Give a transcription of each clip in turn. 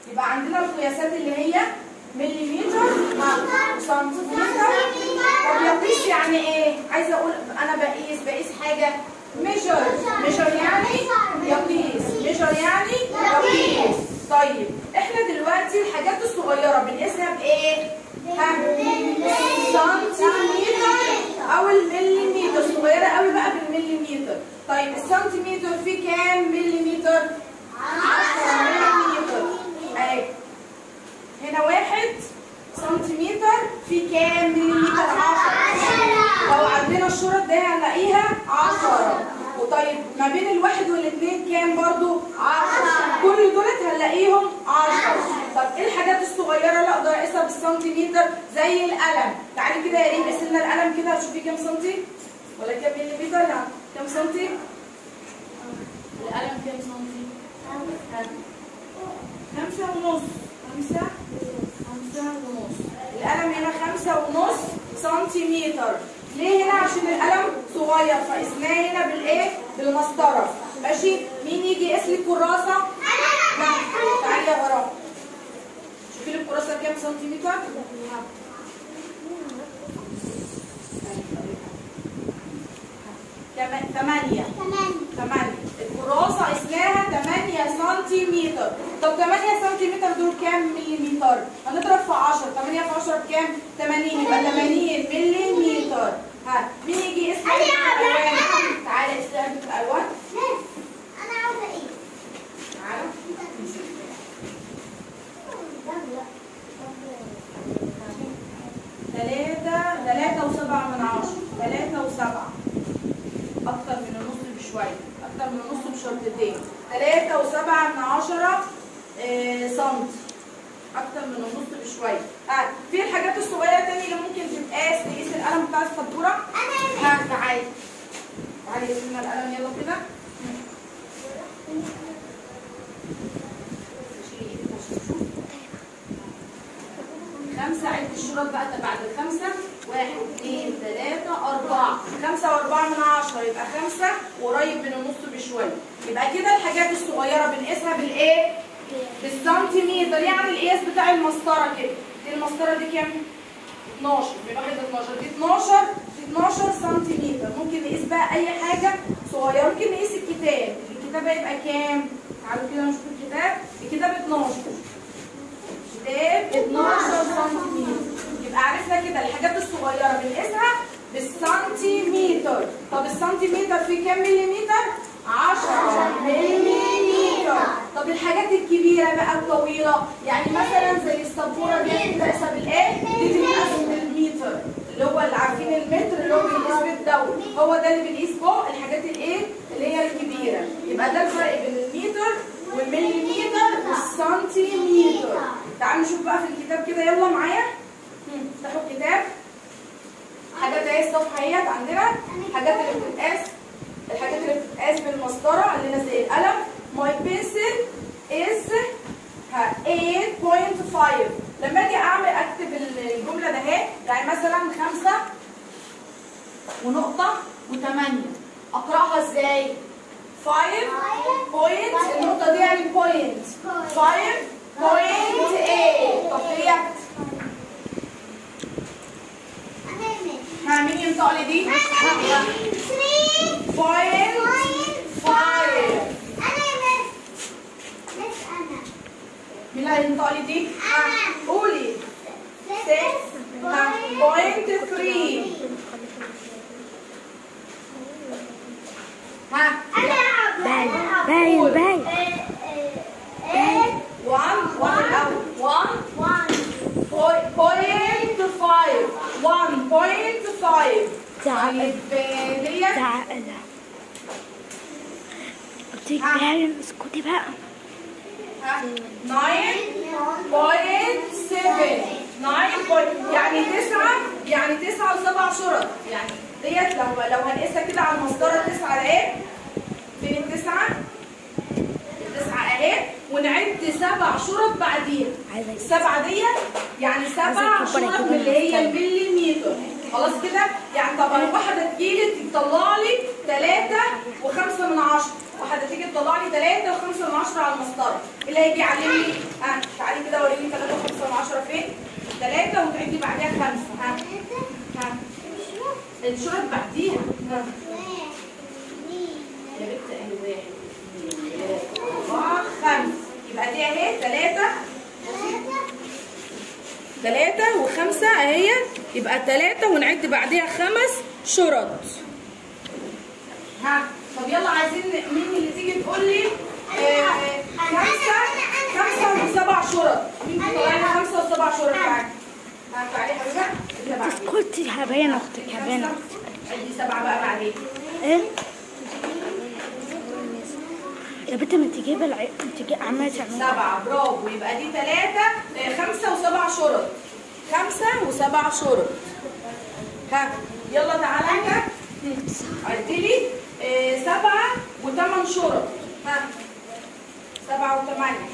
يبقى عندنا القياسات اللي هي مليمتر سنتيمتر طب يقيس يعني ايه؟ عايزه اقول انا بقيس بقيس حاجه ميجر ميجر يعني يقيس ميجر يعني يقيس طيب احنا دلوقتي الحاجات الصغيره بنقيسها بايه؟ ها سنتيمتر او المليمتر صغيره قوي بقى بالمليمتر طيب السنتيمتر فيه كام مليمتر؟ 10 مليمتر اهي هنا واحد سنتيمتر في كام مليمتر 10 لو عندنا الشرط ده هنلاقيها 10 وطيب ما بين الواحد والاثنين كام برضو 10 كل دولت هنلاقيهم 10 طب ايه الحاجات الصغيره اللي اقدر اقيسها بالسنتيمتر زي القلم تعالي كده يا ريم قيس لنا القلم كده هتشوفي كام سنتي ولا كام مليمتر لا كام سنتي القلم كام سنتي ها. خمسة ونص خمسة خمسة ونص القلم هنا خمسة ونص سنتيمتر ليه هنا عشان القلم صغير فقسناه هنا بالايه بالمسطره ماشي مين يجي يقيس لي الكراسه لا تعالي يا غرام شوفي لي الكراسه كام سنتيمتر كمان ثمانية ثمانية الكراسة قسناها 8 سنتيمتر طب 8 سنتيمتر دول كام مليمتر؟ هنضرب في 10 8 في 10 بكام؟ 80 يبقى 80 مليمتر ها مين يجي يقيس أنا يا عبد الألوان؟ الرحمن. تعالى قيس لي علبة الألوان انا عاوزه ايه تعالى ثلاثة ثلاثة وسبعة من عشرة ثلاثة وسبعة أكتر من النص بشوية أكتر من النص بشرطتين ثلاثة وسبعة من عشرة آه، سنت أكتر من النص بشوية آه. في الحاجات الصغيرة تاني اللي ممكن تتقاس تقيس القلم بتاع السبورة ها تعالي تعالي قيس لنا القلم يلا كده شيلي ايدك عشان تشوف. خمسة عد الشرط بقى بعد الخمسة واحد اثنين ثلاثة أربعة خمسة وأربعة من عشرة يبقى خمسة وقريب من النص بشوية يبقى كده الحاجات الصغيرة بنقيسها بالإيه؟ بالسنتيمتر يعني القياس بتاع المسطرة كده دي المسطرة دي كام؟ 12 من واحد 12 دي 12 دي 12 سنتيمتر ممكن نقيس بقى أي حاجة صغيرة ممكن نقيس الكتاب الكتاب هيبقى كام؟ تعالوا كده نشوف الكتاب الكتاب 12 كتاب 12 سنتيمتر يبقى عرفنا كده الحاجات الصغيره بنقيسها بالسنتيمتر طب السنتيمتر في كام مليمتر 10 مليمتر طب الحاجات الكبيره بقى الطويله يعني مثلا زي السبوره دي بنقيسها بالايه دي بنقيس بالمتر اللي هو اللي عارفين المتر اللي هو بنقيس بالدور هو ده اللي بنقيس فوق الحاجات الايه اللي هي الكبيره يبقى ده الفرق بين المتر والمليمتر والسنتيمتر تعالوا نشوف بقى في الكتاب كده يلا معايا هم، افتحوا الكتاب حاجات اهي الصفحه اهيت عندنا الحاجات اللي بتتقاس الحاجات اللي بتتقاس بالمسطره عندنا زي القلم ماي بنسل از 8.5 لما اجي اعمل اكتب الجمله ده اهي يعني مثلا خمسة ونقطه وثمانية اقراها ازاي 5 بوينت النقطه دي يعني بوينت 5 بوينت 8 طب ديت ها مين ينطق لي دي؟ بوينت 5 مين اللي هينطق لي دي؟ ها قولي 6 ها بوينت 3 ها باين باين باين 1 1 الاول 1 بوينت 5 1.5 تعال طيب ديت تعال قلت لك باين اسكتي بقى ها 9.7 9 point- يعني 9 يعني 9 و7 شرط يعني ديت لو لو هنقيسها كده على المسطره 9 اهي فين التسعه؟ التسعه اهي ونعد سبع شرط بعديها عايزة السبعه ديت يعني سبع عايزة أكبر شرط كده من اللي هي من المليمتر خلاص كده يعني طبعا واحده تجيلي تطلع لي 3 و5 من 10 واحده تيجي تطلع لي 3 و5 من 10 على المسطره اللي هيجي يعلمني اه كده وريني 3 و5 من 10 فين 3 وتعدي بعديها 5 ها ها الشرط بعديها ها يا بنت اهي واحد اثنين ثلاثة أربعة خمسة يبقى دي اهي ثلاثة ثلاثة وخمسة اهي يبقى ثلاثة ونعد بعديها خمس شرط ها طب يلا عايزين مين اللي تيجي تقول لي آه، خمسة خمسة وسبع شرط مين تطلع لي خمسة وسبع شرط تعالي ها تعالي يا حبيبة اللي بعدين اسكتي هبين اختك هبين خمسة اختك عدي سبعة بقى بعدين ايه يا بنت ما انت جايبه الع... انت جايبه عماله تعملي سبعة برافو يبقى دي ثلاثة آه، خمسة وسبع شرط خمسة وسبع شرط ها يلا تعالى انت عدي لي آه، سبعة وثمان شرط ها سبعة وثمانية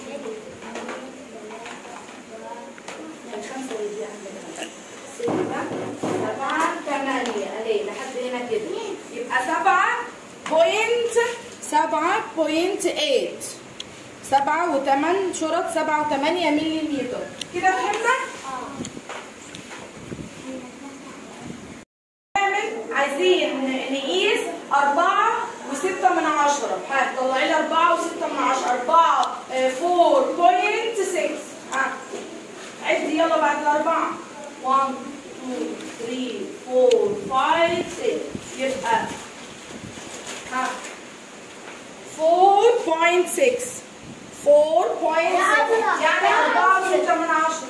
الخمسة اللي دي عندنا ستة سبعة ثمانية اهي لحد هنا كده يبقى سبعة بوينت سبعة بوينت ايت سبعة وثمان شرط سبعة وثمانية ملي متر كده فهمنا؟ نعمل عايزين نقيس أربعة وستة من عشرة ها طلعي لي أربعة وستة من عشرة أربعة فور بوينت سكس ها عدي يلا بعد الأربعة 1 2 3 4 5 6 يبقى ها 4.6 4.6 يعني 4 وستة من عشرة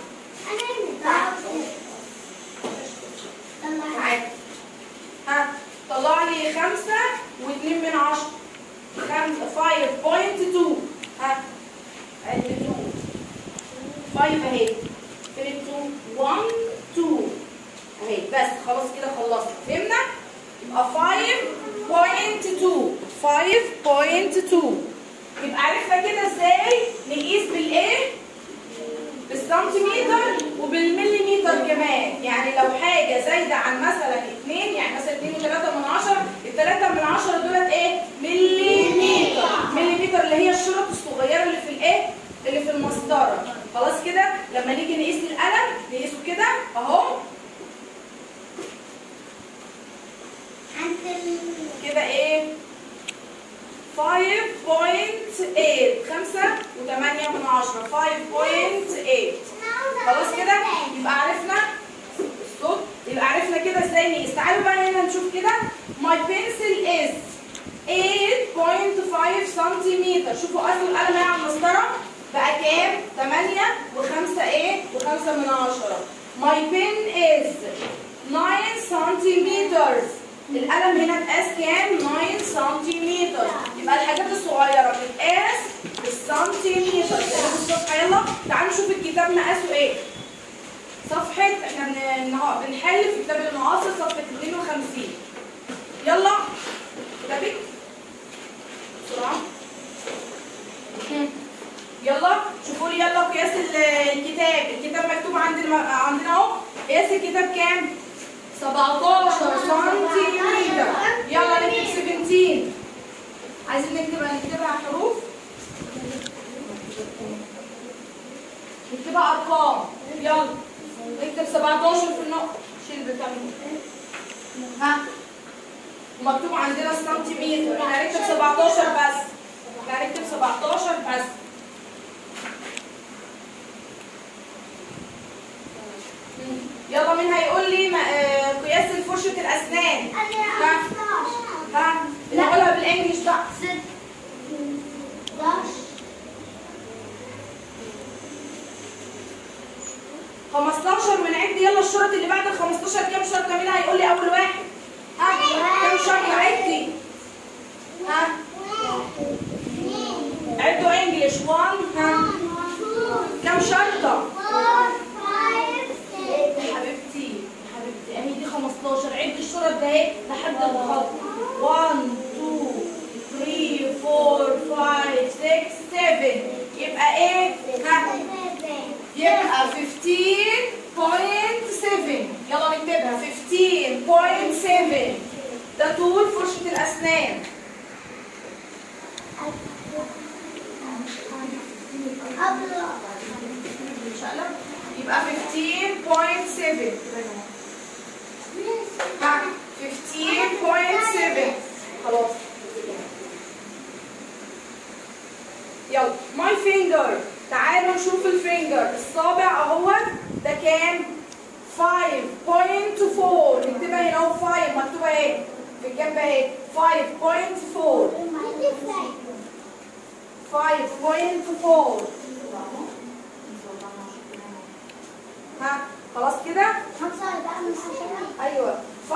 تعالى ها طلع لي خمسة واتنين من عشرة خمسة 5.2 ها عد 2 5 اهي فين 2 1 2 اهي بس خلاص كده خلصت فهمنا يبقى 5.2 5.2 يبقى عرفنا كده ازاي نقيس بالايه بالسنتيمتر وبالمليمتر كمان يعني لو حاجة زايدة عن مثلا 2 يعني مثلا 2 و3 من 10 ال 3 من 10 دولت ايه؟ مليمتر مليمتر اللي هي الشرط الصغيرة اللي في الايه؟ اللي في المسطرة خلاص كده لما نيجي نقيس القلم نقيسه كده اهو كده ايه؟ 5.8 5 و8 من 10 5.8 خلاص كده يبقى عرفنا الصوت يبقى عرفنا كده ازاي نقيس تعالوا بقى هنا نشوف كده my pencil is 8.5 سنتيمتر شوفوا قد القلم ايه على المسطره بقى كام 8 و5 ايه و5 من 10 my pen is 9 سنتيمتر القلم هنا اتقاس كام 9 سنتيمتر يبقى الحاجات الصغيره بتتقاس بالسنتيمتر اقلبوا الصفحه يلا تعالوا نشوف الكتاب مقاسه ايه صفحه احنا بن- النها- بنحل في كتاب المعاصر صفحه 52 يلا كتابك بسرعه هم. يلا شوفوا لي يلا قياس ال- الكتاب الكتاب مكتوب عندنا عندنا اهو قياس الكتاب كام 17 سنتيمتر يلا نكتب 17 عايزين نكتبها نكتبها حروف نكتبها ارقام يلا نكتب 17 في النقطة شيل بتاع ها مكتوب عندنا السنتيمتر احنا هنكتب 17 بس احنا هنكتب 17 بس يلا مين هيقول لي ما- آه، قياس فرشة الأسنان ها اللي هقولها بالانجلش بقى 15 ونعد يلا الشرط اللي بعد ال 15 كام شرطة مين هيقول لي أول واحد ها كام شرطة عدي ها عدوا انجلش 1 ها كام شرطة يا حبيبتي يا حبيبتي اهي دي 15 عد الشرط ده اهي لحد الخط 1 2 3 4 5 6 7 يبقى ايه؟ ها يبقى 15.7 يلا نكتبها 15.7 ده طول فرشة الأسنان قلم يبقى 15.7 ها 15.7 خلاص يلا ماي فينجر تعالوا نشوف الفينجر الصابع اهوت ده كام 5.4 نكتبها هنا اهو 5 مكتوبه اهي في الجنب اهي 5.4 5.4 ها خلاص كده ايوه 5.4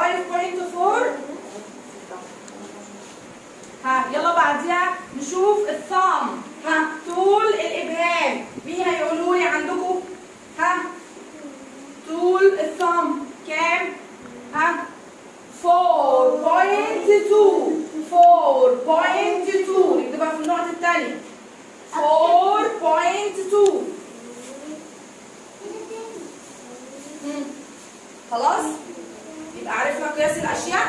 ها يلا بعديها نشوف الثام ها طول الابهام مين هيقولوا لي عندكم ها طول الثام كام ها 4.2 4.2 نكتبها في النقطة الثانية 4.2 مم. خلاص يبقى عرفنا قياس الاشياء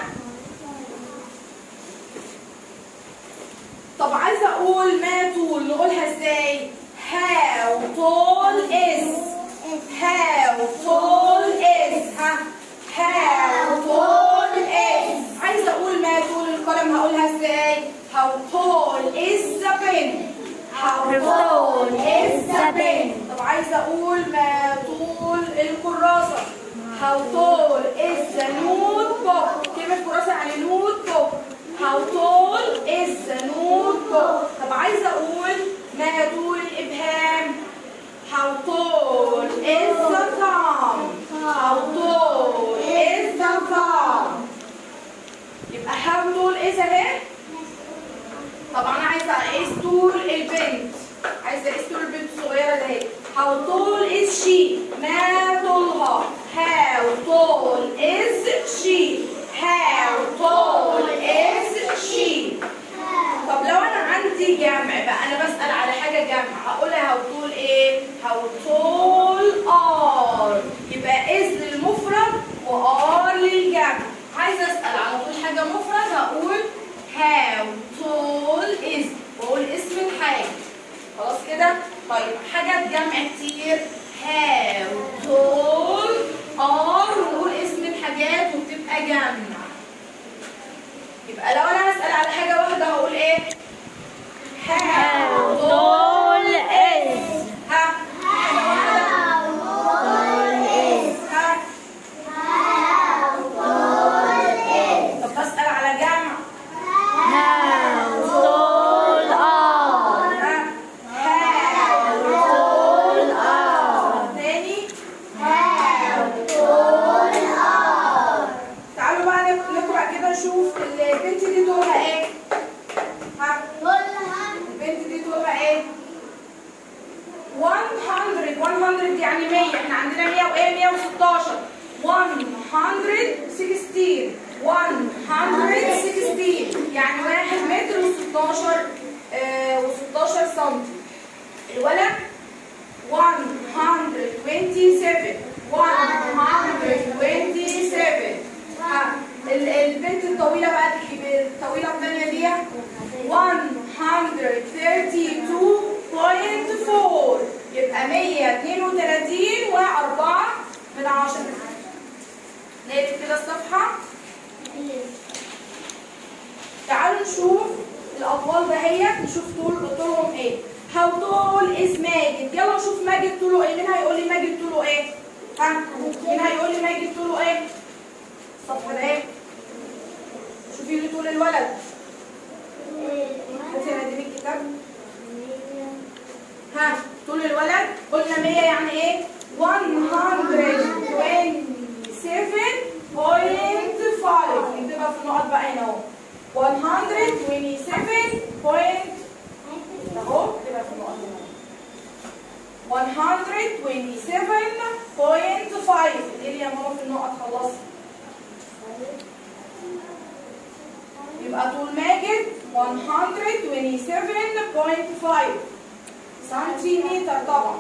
طب عايزه اقول ما طول نقولها ازاي how tall is how tall is ها how tall is عايزه اقول ما طول القلم هقولها ازاي how tall is the pen how tall is the pen طب عايزه اقول ما طول الكراسه how tall is the notebook كلمه كراسه يعني notebook how tall is the notebook طب عايزه اقول ما طول الابهام how tall is the thumb how tall is the thumb يبقى how tall is اهي طب انا عايزه اقيس طول البنت عايزه اقيس طول البنت الصغيره ده اهي how tall is she ما طولها how tall is she how tall is she طب لو انا عندي جمع بقى انا بسال على حاجه جمع هقولها how tall ايه how tall are يبقى is للمفرد وار للجمع عايزه اسال على طول حاجه مفرد هقول how tall is واقول اسم الحاجه خلاص كده طيب حاجات جمع كتير how tall are ونقول اسم الحاجات وبتبقى جمع يبقى لو انا هسال على حاجه واحده هقول ايه how tall is ها حاجه واحده ها طب بسال على جمع تاني تعالوا بقى نقرا كده نشوف البنت دي دورها ايه ها البنت دي دورها ايه 100 100 يعني 100 احنا عندنا 100 وايه 116 116 116 يعني 1 متر و16 و16 سم الولد 127 127 ها ال- البنت الطويلة بقى الكبيرة الطويلة الثانية دي 132.4 يبقى 132 و4 من 10 نقلب كده الصفحة تعالوا نشوف الأطوال دهيت نشوف طول طولهم ايه How tall is ماجد يلا نشوف ماجد طوله ايه مين هيقول لي ماجد طوله ايه ها مين هيقول لي ماجد طوله ايه الصفحة ده ايه شوفي لي طول الولد هاتي انا دي الكتاب ها طول الولد قلنا 100 يعني ايه 127.5 نكتبها في النقط بقى هنا اهو 127 point اهو كده في النقط هنا 127.5 ايه يا ماما في النقط خلاص يبقى طول ماجد 127.5 سنتيمتر طبعا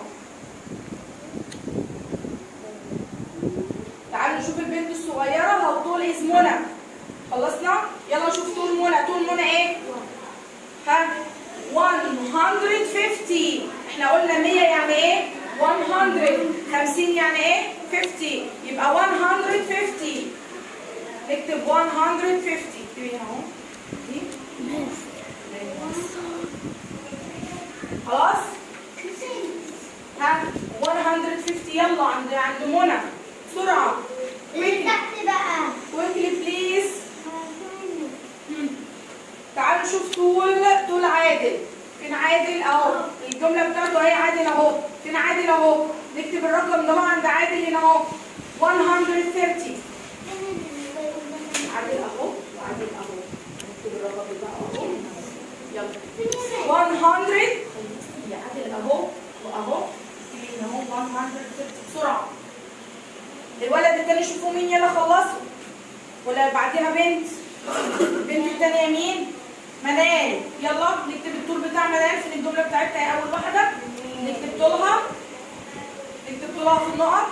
تعالوا نشوف البنت الصغيرة هو طول اسم منى خلصنا يلا نشوف طول منى طول منى ايه ها 150 احنا قلنا 100 يعني ايه 100 50 يعني ايه 50 يبقى 150 نكتب 150 اكتبي هنا اهو دي خلاص ها 150 يلا عند عند منى بسرعه اللي تحت بقى كويكلي بليز تعالوا نشوف طول طول عادل فين عادل اهو الجمله بتاعته اهي عادل اهو فين عادل اهو نكتب الرقم ده هو عند عادل هنا اهو 130 عادل اهو وعادل اهو نكتب الرقم ده اهو يلا 100 يا عادل اهو واهو اكتبي هنا اهو 130 بسرعه الولد التاني شوفوا مين يلا خلصوا ولا بعديها بنت البنت التانية مين؟ منال يلا نكتب الطول بتاع منال في الجملة بتاعتها هي أول واحدة نكتب طولها نكتب طولها في النقط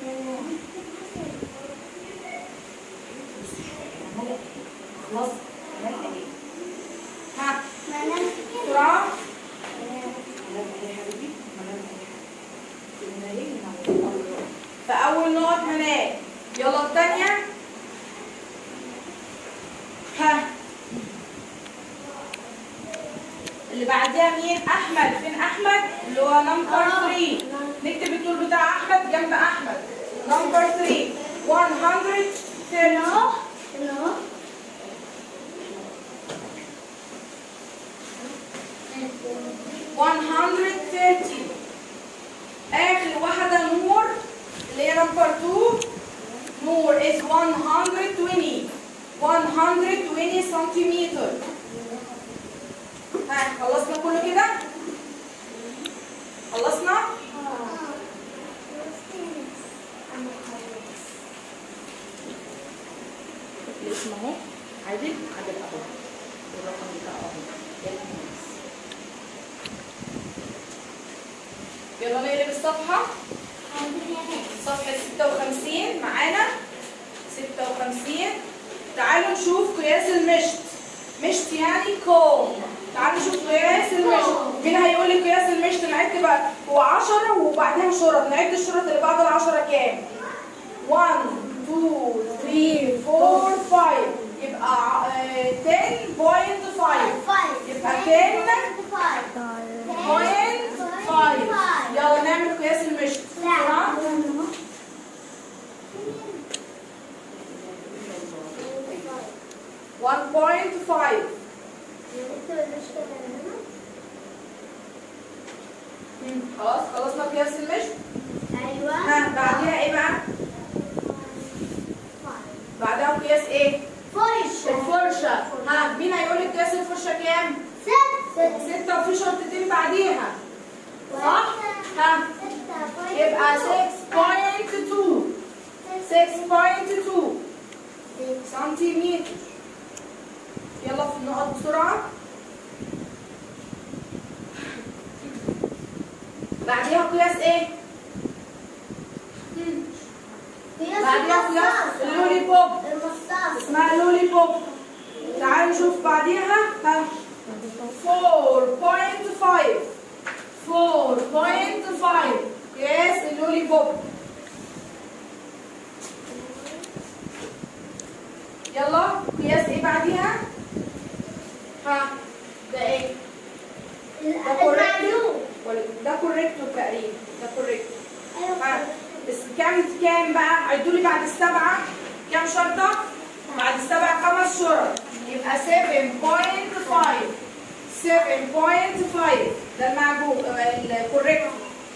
خلاص منال اهي ها بسرعة منال اهي يا حبيبي منال اهي منال اهي فأول نقط منال يلا التانية ها اللي بعديها مين احمد فين احمد اللي هو نمبر 3 نكتب الطول بتاع احمد جنب احمد نمبر 3 130 130 اخر واحده نور اللي هي نمبر 2 نور is 120 120 سنتيمتر ها خلصنا كله كده خلصنا الاسم اهو عادل عادل اهو والرقم بتاعه اهو يلا نقص. يلا نقلب الصفحه صفحة 56 معانا 56 تعالوا نشوف قياس المشط مشط يعني كوم تعالوا نشوف قياس المشط مين هيقول لي قياس المشط نعد بقى هو 10 وبعدها شرط نعد الشرط اللي بعد العشرة كام 1 2 3 4 5 يبقى آه، 10.5 يبقى 10.5 يلا نعمل قياس المشط بسرعة. 1.5 مم، خلاص خلصنا قياس المشط ها بعديها ايه بقى بعدها قياس ايه الفرشة ها مين هيقول لي قياس الفرشة كام ستة وفي شرطتين بعديها صح ها يبقى 6.2 6.2 سنتيمتر يلا في النقط بسرعة بعديها قياس ايه؟ مم. بعديها قياس اللولي بوب اسمها لولي بوب تعالوا نشوف بعديها ها 4.5 4.5 قياس اللولي بوب يلا قياس ايه بعديها؟ ها ده ايه؟ ولا ده كوريكتور تقريبا ده كوريكتور ها بس كام كام بقى؟ عدوا لي بعد السبعة كام شرطة؟ بعد السبعة خمس شرط يبقى 7.5 7.5 ده المعجون الكوريكتور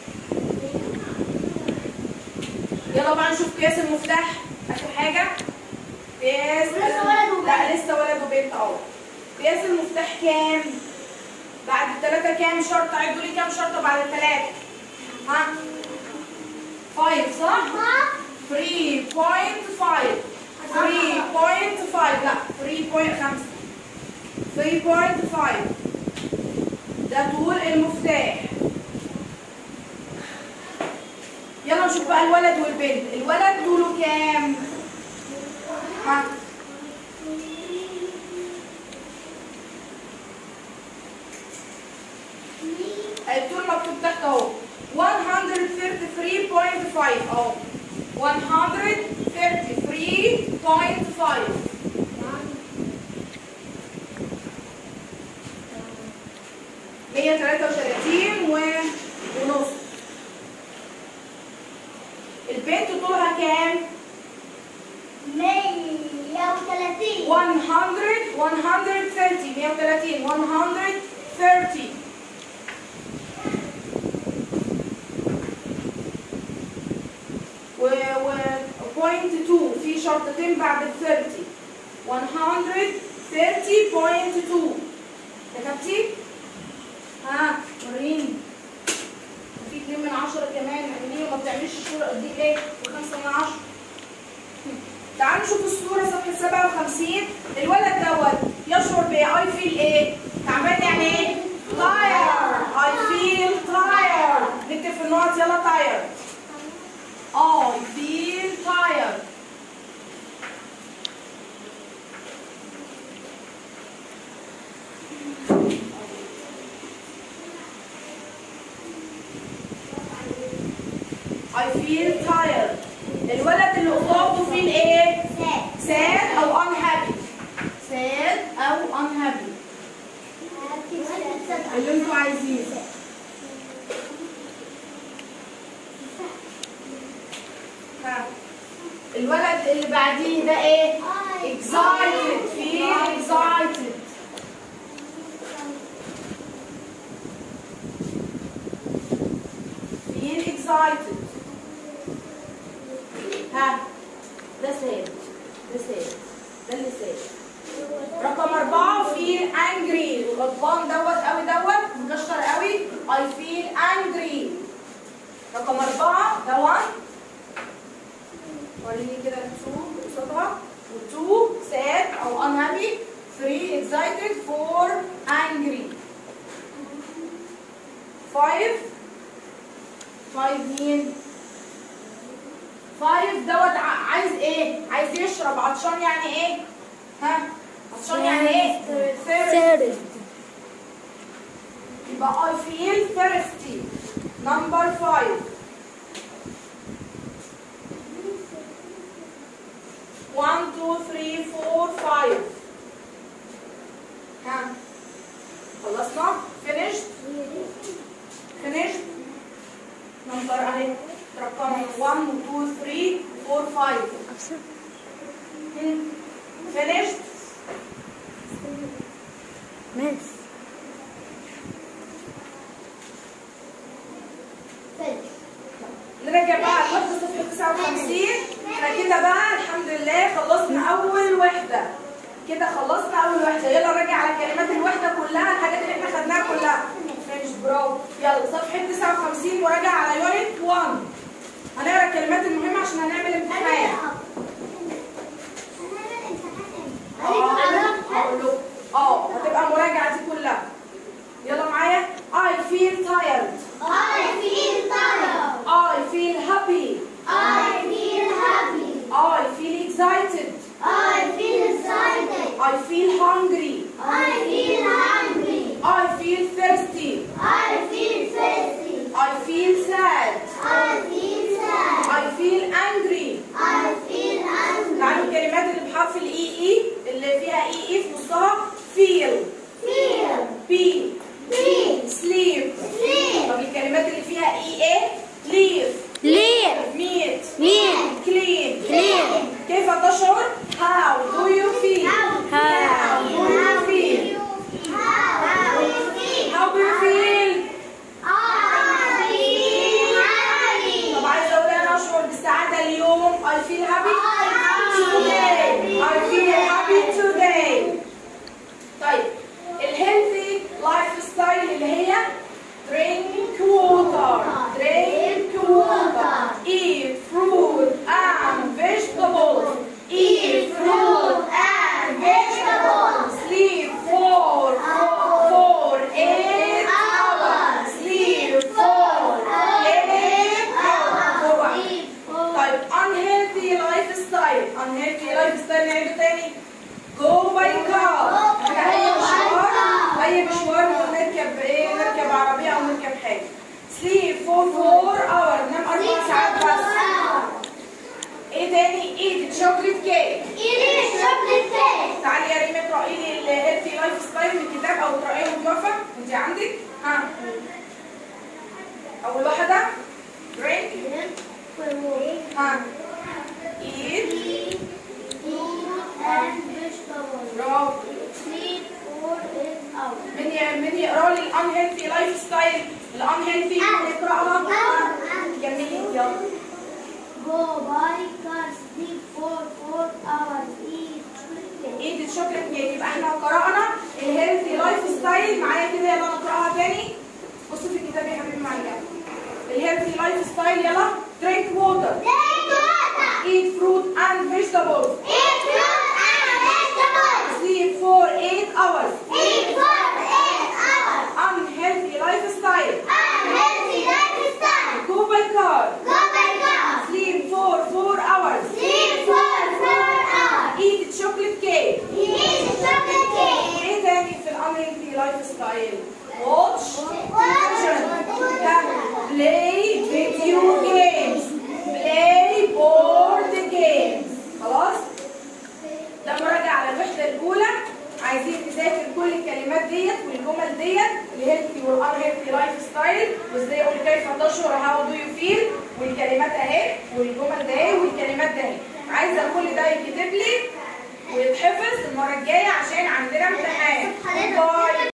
يلا بقى نشوف قياس المفتاح آخر حاجة قياس لسه ولد وبنت. لا لسه ولد وبنت اهو قياس المفتاح كام؟ بعد الثلاثة كام شرطة؟ عدوا لي كام شرطة بعد الثلاثة؟ ها؟ 5 صح؟ 3.5 3.5 لا 3.5 3.5 ده طول المفتاح يلا نشوف بقى الولد والبنت الولد طوله كام؟ ها؟ الطول مكتوب تحت اهو 130 اهو 133.5 133 و... ونص البنت طولها كام؟ 130 100 130 130 130 و و point 2 في شرطتين بعد ال 30 130.2 كتبتي؟ ها وريني في 2 من 10 كمان يعني ما بتعملش الصورة دي ليه؟ وخمسة من 10 تعالوا نشوف الصورة صفحة 57 الولد دوت يشعر بايه؟ اي فيل ايه؟ تعبان يعني ايه؟ تاير اي فيل تاير نكتب في النقط يلا تاير I feel tired I feel tired الولد اللي قصاده فيل ايه؟ sad او unhappy sad او unhappy اللي انتوا عايزينه ها. الولد اللي بعديه ده ايه؟ excited feel excited feel excited ها ده sad ده sad ده اللي sad رقم أربعة feel angry غضبان دوت قوي دوت مكشر قوي I feel angry رقم أربعة ده one وريني كده two قصادها و two sad أو unhappy three excited four angry five five مين؟ five دوت ع- عايز ايه؟ عايز يشرب عطشان يعني ايه؟ ها؟ عطشان يعني ايه؟ thirsty يبقى I feel thirsty number five one two three four five ها خلصنا finished finished number اهي رقم 1 و 2 3 4 5 Hmm. finished مس نرجع بقى على الوحدة صفر 59 احنا كده بقى الحمد لله خلصنا أول وحدة كده خلصنا أول وحدة يلا نراجع على كلمات الوحدة كلها الحاجات اللي احنا خدناها كلها ماشي برافو يلا صفحة 59 مراجعة على يونت 1 هنقرا الكلمات المهمة عشان هنعمل امتحان هقول لكم. اه هتبقى مراجعة دي كلها يلا معايا I feel tired I feel happy I feel excited I feel hungry I feel thirsty I feel sad I feel angry تعالوا الكلمات اللي بحرف الاي اي اللي فيها اي اي في نصها feel be sleep طب الكلمات اللي فيها اي اي live ليه meet مين clean ليه كيف تشعر how do you feel How do you feel how do you feel طب عايزه اقول انا اشعر بالسعاده اليوم اول واحده drink ها eat برافو من ي- من يقرا لي الانهيلثي لايف ستايل الانهيلثي يقراها جميل يلا Go buy car, sleep for four hours, eat chocolate. ايد الشوكليت كيك يبقى احنا قرانا الهيلثي لايف ستايل معايا كده يلا نقراها تاني بصوا في الكتاب يا حبيبي معايا الهيلثي لايف ستايل يلا drink water Drink water. eat fruit and vegetables Eat fruit and vegetables. sleep for 8 hours Eat for eight hours. unhealthy lifestyle Unhealthy lifestyle. go by car Go by car. sleep for 4 hours Sleep for four hours. eat chocolate cake Eat chocolate cake. ايه تاني في الانهيلثي لايف ستايل watch Watch. play video games play board games خلاص ده مراجعة على الوحدة الأولى عايزين نذاكر كل الكلمات ديت والجمل ديت الهيلثي والانهيلثي لايف ستايل وازاي اقول كيف تشعر هاو دو يو فيل والكلمات اهي والجمل ده اهي والكلمات ده اهي عايزه كل ده يتكتب لي ويتحفظ المره الجايه عشان عندنا امتحان باي